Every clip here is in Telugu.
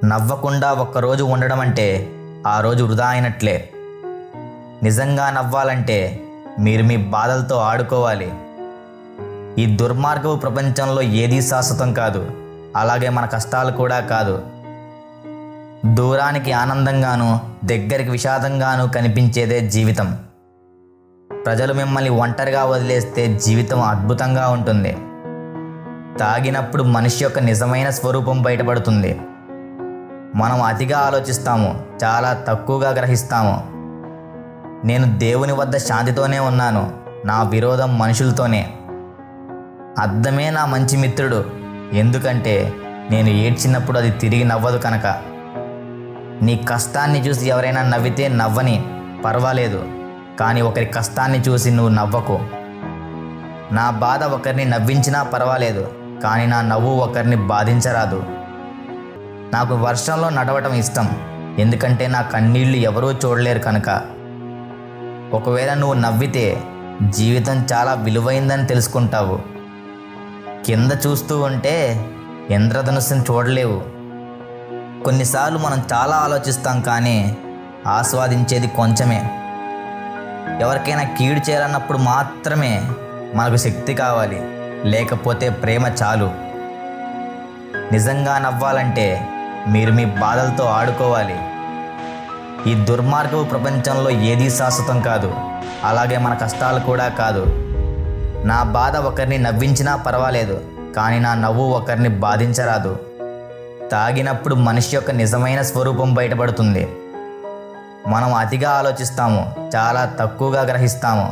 నవ్వకుండా ఒక్కరోజు ఉండడం అంటే ఆ రోజు వృధా అయినట్లే నిజంగా నవ్వాలంటే మీరు మీ బాధలతో ఆడుకోవాలి ఈ దుర్మార్గపు ప్రపంచంలో ఏదీ శాశ్వతం కాదు అలాగే మన కష్టాలు కూడా కాదు దూరానికి ఆనందంగాను దగ్గరికి విషాదంగాను కనిపించేదే జీవితం ప్రజలు మిమ్మల్ని ఒంటరిగా వదిలేస్తే జీవితం అద్భుతంగా ఉంటుంది తాగినప్పుడు మనిషి యొక్క నిజమైన స్వరూపం బయటపడుతుంది మనం అతిగా ఆలోచిస్తాము చాలా తక్కువగా గ్రహిస్తాము నేను దేవుని వద్ద శాంతితోనే ఉన్నాను నా విరోధం మనుషులతోనే అద్దమే నా మంచి మిత్రుడు ఎందుకంటే నేను ఏడ్చినప్పుడు అది తిరిగి నవ్వదు కనుక నీ కష్టాన్ని చూసి ఎవరైనా నవ్వితే నవ్వని పర్వాలేదు కానీ ఒకరి కష్టాన్ని చూసి నువ్వు నవ్వకు నా బాధ ఒకరిని నవ్వించినా పర్వాలేదు కానీ నా నవ్వు ఒకరిని బాధించరాదు నాకు వర్షంలో నడవటం ఇష్టం ఎందుకంటే నా కన్నీళ్లు ఎవరూ చూడలేరు కనుక ఒకవేళ నువ్వు నవ్వితే జీవితం చాలా విలువైందని తెలుసుకుంటావు కింద చూస్తూ ఉంటే ఇంద్రధనుస్సుని చూడలేవు కొన్నిసార్లు మనం చాలా ఆలోచిస్తాం కానీ ఆస్వాదించేది కొంచెమే ఎవరికైనా కీడు చేయాలన్నప్పుడు మాత్రమే మనకు శక్తి కావాలి లేకపోతే ప్రేమ చాలు నిజంగా నవ్వాలంటే మీరు మీ బాధలతో ఆడుకోవాలి ఈ దుర్మార్గపు ప్రపంచంలో ఏదీ శాశ్వతం కాదు అలాగే మన కష్టాలు కూడా కాదు నా బాధ ఒకరిని నవ్వించినా పర్వాలేదు కానీ నా నవ్వు ఒకరిని బాధించరాదు తాగినప్పుడు మనిషి యొక్క నిజమైన స్వరూపం బయటపడుతుంది మనం అతిగా ఆలోచిస్తాము చాలా తక్కువగా గ్రహిస్తాము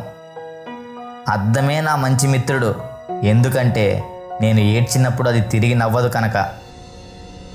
అద్దమే నా మంచి మిత్రుడు ఎందుకంటే నేను ఏడ్చినప్పుడు అది తిరిగి నవ్వదు కనుక